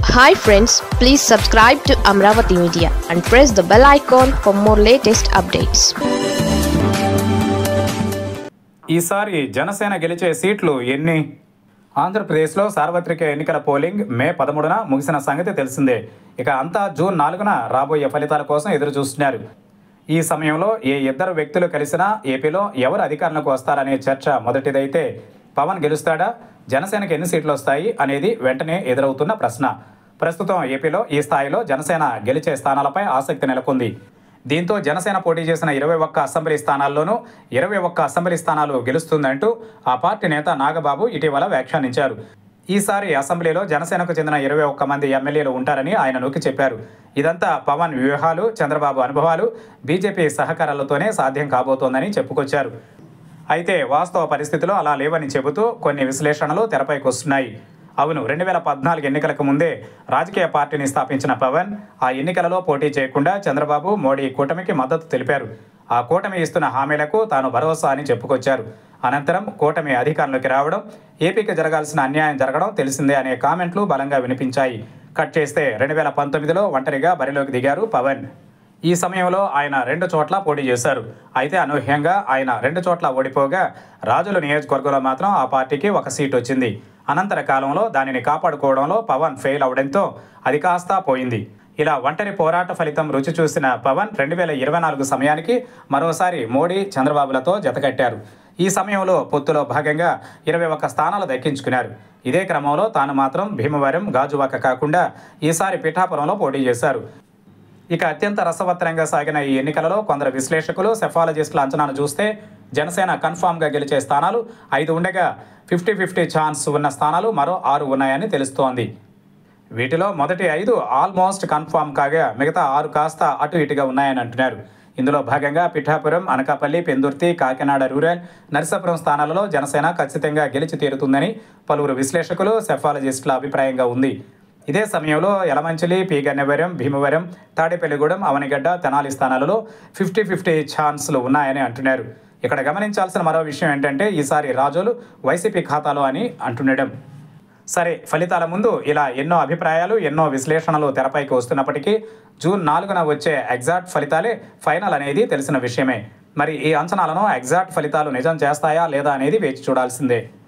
hi friends please subscribe to Amaravati media and press the bell icon for more latest updates ఈసారి జనసేన గెలిచే సీట్లు ఎన్ని ఆంధ్రప్రదేశ్లో సార్వత్రిక ఎన్నికల పోలింగ్ మే పదమూడున ముగిసిన సంగతి తెలిసిందే ఇక అంతా జూన్ నాలుగున రాబోయే ఫలితాల కోసం ఎదురు చూస్తున్నారు ఈ సమయంలో ఏ ఇద్దరు వ్యక్తులు కలిసినా ఏపీలో ఎవరు అధికారంలోకి వస్తారనే చర్చ మొదటిదైతే పవన్ గెలుస్తాడా జనసేనకు ఎన్ని సీట్లు వస్తాయి అనేది వెంటనే ఎదురవుతున్న ప్రశ్న ప్రస్తుతం ఏపీలో ఈ స్థాయిలో జనసేన గెలిచే స్థానాలపై ఆసక్తి నెలకొంది దీంతో జనసేన పోటీ చేసిన ఇరవై ఒక్క అసెంబ్లీ స్థానాల్లోనూ ఇరవై ఒక్క అసెంబ్లీ స్థానాలు గెలుస్తుందంటూ ఆ పార్టీ నేత నాగబాబు ఇటీవల వ్యాఖ్యానించారు ఈసారి అసెంబ్లీలో జనసేనకు చెందిన ఇరవై ఒక్క మంది ఎమ్మెల్యేలు ఉంటారని ఆయన నొక్కి చెప్పారు ఇదంతా పవన్ వ్యూహాలు చంద్రబాబు అనుభవాలు బీజేపీ సహకారాలతోనే సాధ్యం కాబోతోందని చెప్పుకొచ్చారు అయితే వాస్తవ పరిస్థితిలో అలా లేవని చెబుతూ కొన్ని విశ్లేషణలు తెరపైకి వస్తున్నాయి అవును రెండు వేల పద్నాలుగు ఎన్నికలకు ముందే రాజకీయ పార్టీని స్థాపించిన పవన్ ఆ ఎన్నికలలో పోటీ చేయకుండా చంద్రబాబు మోడీ కూటమికి మద్దతు తెలిపారు ఆ కూటమి ఇస్తున్న హామీలకు తాను భరోసా అని చెప్పుకొచ్చారు అనంతరం కూటమి అధికారంలోకి రావడం ఏపీకి జరగాల్సిన అన్యాయం జరగడం తెలిసిందే అనే కామెంట్లు బలంగా వినిపించాయి కట్ చేస్తే రెండు వేల పంతొమ్మిదిలో ఒంటరిగా బరిలోకి దిగారు పవన్ ఈ సమయంలో ఆయన రెండు చోట్ల పోటీ చేశారు అయితే అనూహ్యంగా ఆయన రెండు చోట్ల ఓడిపోగా రాజుల నియోజకవర్గంలో మాత్రం ఆ పార్టీకి ఒక సీట్ వచ్చింది అనంతర కాలంలో దానిని కాపాడుకోవడంలో పవన్ ఫెయిల్ అవడంతో అది కాస్తా పోయింది ఇలా ఒంటరి పోరాట ఫలితం రుచి చూసిన పవన్ రెండు వేల ఇరవై నాలుగు సమయానికి మరోసారి మోడీ చంద్రబాబులతో జతకట్టారు ఈ సమయంలో పొత్తులో భాగంగా ఇరవై ఒక్క స్థానాలు దక్కించుకున్నారు ఇదే క్రమంలో తాను మాత్రం భీమవరం గాజువాక కాకుండా ఈసారి పిఠాపురంలో పోటీ చేశారు ఇక అత్యంత రసవత్తరంగా సాగిన ఈ ఎన్నికలలో కొందరు విశ్లేషకులు సెఫాలజిస్టుల అంచనాను చూస్తే జనసేన కన్ఫామ్గా గెలిచే స్థానాలు ఐదు ఉండగా ఫిఫ్టీ ఫిఫ్టీ ఛాన్స్ ఉన్న స్థానాలు మరో ఆరు ఉన్నాయని తెలుస్తోంది వీటిలో మొదటి ఐదు ఆల్మోస్ట్ కన్ఫామ్ కాగా మిగతా ఆరు కాస్త అటు ఇటుగా ఉన్నాయని అంటున్నారు ఇందులో భాగంగా పిఠాపురం అనకాపల్లి పెందుర్తి కాకినాడ రూరల్ నరసాపురం స్థానాలలో జనసేన ఖచ్చితంగా గెలిచి తీరుతుందని పలువురు విశ్లేషకులు సెఫాలజిస్టుల అభిప్రాయంగా ఉంది ఇదే సమయంలో యలమంచిలి పి గన్నవరం భీమవరం తాడేపల్లిగూడెం అవనిగడ్డ తెనాలి స్థానాలలో ఫిఫ్టీ ఫిఫ్టీ ఛాన్సులు ఉన్నాయని అంటున్నారు ఇక్కడ గమనించాల్సిన మరో విషయం ఏంటంటే ఈసారి రాజులు వైసీపీ ఖాతాలో అని అంటుండడం సరే ఫలితాల ముందు ఇలా ఎన్నో అభిప్రాయాలు ఎన్నో విశ్లేషణలు తెరపైకి వస్తున్నప్పటికీ జూన్ నాలుగున వచ్చే ఎగ్జాక్ట్ ఫలితాలే ఫైనల్ అనేది తెలిసిన విషయమే మరి ఈ అంచనాలను ఎగ్జాక్ట్ ఫలితాలు నిజం చేస్తాయా లేదా అనేది వేచి చూడాల్సిందే